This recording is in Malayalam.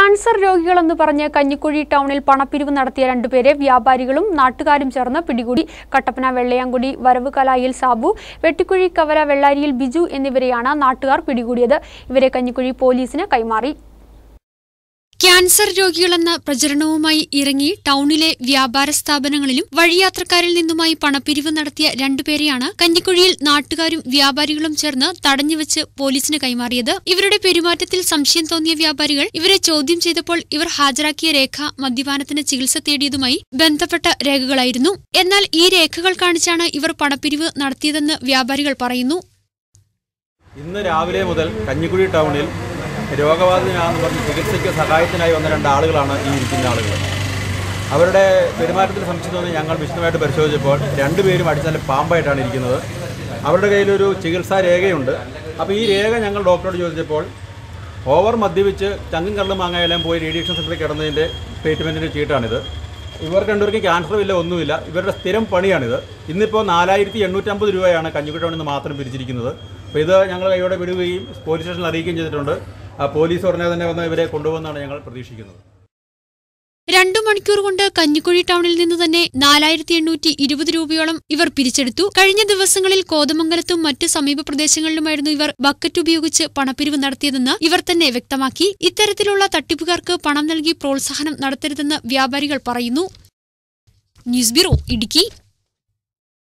ക്യാൻസർ രോഗികളെന്ന് പറഞ്ഞ് കഞ്ഞിക്കുഴി ടൗണിൽ പണപ്പിരിവ് നടത്തിയ രണ്ടുപേരെ വ്യാപാരികളും നാട്ടുകാരും ചേർന്ന് പിടികൂടി കട്ടപ്പന വെള്ളയാങ്കുടി വരവ് കലായിൽ സാബു വെട്ടിക്കുഴി കവല വെള്ളാരിയിൽ ബിജു എന്നിവരെയാണ് നാട്ടുകാർ പിടികൂടിയത് ഇവരെ കഞ്ഞിക്കുഴി പോലീസിന് കൈമാറി ക്യാൻസർ രോഗികളെന്ന പ്രചരണവുമായി ഇറങ്ങി ടൗണിലെ വ്യാപാര സ്ഥാപനങ്ങളിലും വഴിയാത്രക്കാരിൽ നിന്നുമായി പണപ്പിരിവ് നടത്തിയ രണ്ടുപേരെയാണ് കഞ്ഞിക്കുഴിയിൽ നാട്ടുകാരും വ്യാപാരികളും ചേർന്ന് തടഞ്ഞുവെച്ച് പോലീസിന് കൈമാറിയത് ഇവരുടെ പെരുമാറ്റത്തിൽ സംശയം തോന്നിയ വ്യാപാരികൾ ഇവരെ ചോദ്യം ചെയ്തപ്പോൾ ഇവർ ഹാജരാക്കിയ രേഖ മദ്യപാനത്തിന് ചികിത്സ തേടിയതുമായി ബന്ധപ്പെട്ട രേഖകളായിരുന്നു എന്നാൽ ഈ രേഖകൾ കാണിച്ചാണ് ഇവർ പണപ്പിരിവ് നടത്തിയതെന്ന് വ്യാപാരികൾ പറയുന്നു ഇന്ന് രാവിലെ മുതൽ കഞ്ഞിക്കുഴി ടൗണിൽ രോഗബാധിതനാണെന്ന് പറഞ്ഞ് ചികിത്സയ്ക്ക് സഹായത്തിനായി വന്ന രണ്ട് ആളുകളാണ് ഈ ഇരിക്കുന്ന ആളുകൾ അവരുടെ പെരുമാറ്റത്തിൽ സംശയം തോന്നി ഞങ്ങൾ വിശദമായിട്ട് പരിശോധിച്ചപ്പോൾ രണ്ടുപേരും അടിച്ചാൽ പാമ്പായിട്ടാണ് ഇരിക്കുന്നത് അവരുടെ കയ്യിലൊരു ചികിത്സാ രേഖയുണ്ട് അപ്പോൾ ഈ രേഖ ഞങ്ങൾ ഡോക്ടറോട് ചോദിച്ചപ്പോൾ ഓവർ മദ്യപിച്ച് ചങ്കും കള്ളും മാങ്ങയെല്ലാം പോയി റേഡിയേഷൻ സെൻ്ററിൽ കിടന്നതിൻ്റെ ട്രീറ്റ്മെൻറ്റിൻ്റെ ചീട്ടാണിത് ഇവർ രണ്ടുപേർക്ക് ക്യാൻസറും ഇല്ല ഒന്നുമില്ല ഇവരുടെ സ്ഥിരം പണിയാണിത് ഇന്നിപ്പോൾ നാലായിരത്തി എണ്ണൂറ്റമ്പത് രൂപയാണ് കഞ്ഞിക്കുഴി ടൗണിൽ നിന്ന് മാത്രം പിരിച്ചിരിക്കുന്നത് അപ്പോൾ ഇത് ഞങ്ങൾ കൈയോടെ വിടുകയും പോലീസ് സ്റ്റേഷനിൽ അറിയിക്കുകയും ചെയ്തിട്ടുണ്ട് ആ പോലീസ് ഉടനെ തന്നെ വന്ന് ഇവരെ കൊണ്ടുപോകുമെന്നാണ് ഞങ്ങൾ പ്രതീക്ഷിക്കുന്നത് രണ്ടു മണിക്കൂർ കൊണ്ട് കഞ്ഞിക്കുഴി ടൗണിൽ നിന്ന് തന്നെ നാലായിരത്തി എണ്ണൂറ്റി ഇരുപത് രൂപയോളം ഇവർ പിരിച്ചെടുത്തു കഴിഞ്ഞ ദിവസങ്ങളിൽ കോതമംഗലത്തും മറ്റ് സമീപ പ്രദേശങ്ങളിലുമായിരുന്നു ഇവർ ബക്കറ്റ് ഉപയോഗിച്ച് പണപ്പിരിവ് നടത്തിയതെന്ന് ഇവർ തന്നെ വ്യക്തമാക്കി ഇത്തരത്തിലുള്ള തട്ടിപ്പുകാർക്ക് പണം നൽകി പ്രോത്സാഹനം നടത്തരുതെന്ന് വ്യാപാരികൾ പറയുന്നു ന്യൂസ് ബ്യൂറോ ഇടുക്കി